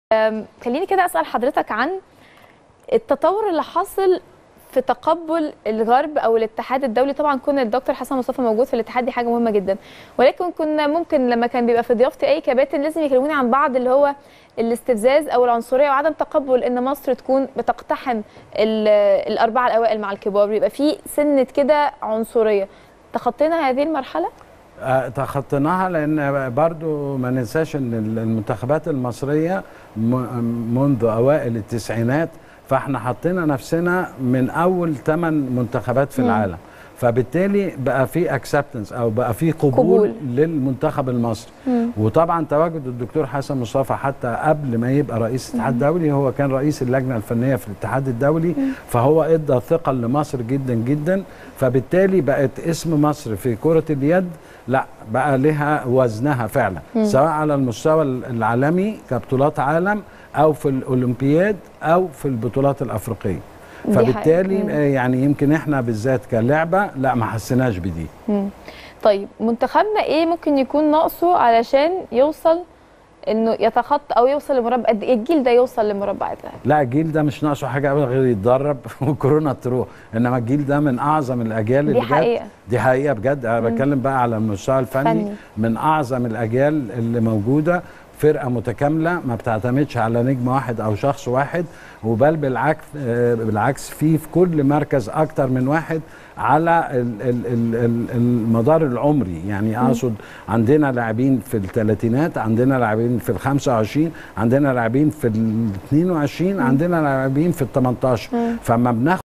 أم، خليني كده اسال حضرتك عن التطور اللي حاصل في تقبل الغرب او الاتحاد الدولي طبعا كون الدكتور حسن مصطفى موجود في الاتحاد دي حاجه مهمه جدا ولكن كنا ممكن لما كان بيبقى في ضيافتي اي كباتن لازم يكلموني عن بعض اللي هو الاستفزاز او العنصريه وعدم تقبل ان مصر تكون بتقتحم ال- الاربعه الاوائل مع الكبار بيبقى في سنه كده عنصريه تخطينا هذه المرحله آه، تخطيناها لان برضو ما ننساش ان المنتخبات المصريه م- منذ اوائل التسعينات فاحنا حطينا نفسنا من اول ثمان منتخبات في مم. العالم فبالتالي بقى في اكسبتنس او بقى في قبول, قبول. للمنتخب المصري مم. وطبعا تواجد الدكتور حسن مصطفى حتى قبل ما يبقى رئيس الاتحاد الدولي هو كان رئيس اللجنه الفنيه في الاتحاد الدولي فهو ادى ثقه لمصر جدا جدا فبالتالي بقت اسم مصر في كره اليد لا بقى لها وزنها فعلا سواء على المستوى العالمي كبطولات عالم او في الاولمبياد او في البطولات الافريقيه دي فبالتالي حقيقة. آه، يعني يمكن احنا بالذات كلعبه لا ما حسيناش بدي مم. طيب منتخبنا ايه ممكن يكون ناقصه علشان يوصل انه يتخطى او يوصل لمربع قد إيه الجيل ده يوصل لمربع الذهب لا الجيل ده مش ناقصه حاجه ابدا غير يتدرب وكورونا تروح انما الجيل ده من اعظم الاجيال دي اللي جت حقيقة. دي حقيقه بجد انا بتكلم بقى على المستوى الفني فني. من اعظم الاجيال اللي موجوده فرقه متكامله ما بتعتمدش على نجم واحد او شخص واحد وبل بالعكس آه، بالعكس في في كل مركز اكتر من واحد على ال- ال- ال- ال- المدار العمري يعني اقصد عندنا لاعبين في الثلاثينات عندنا لاعبين في ال 25 عندنا لاعبين في ال 22 عندنا لاعبين في ال 18 فما بناخد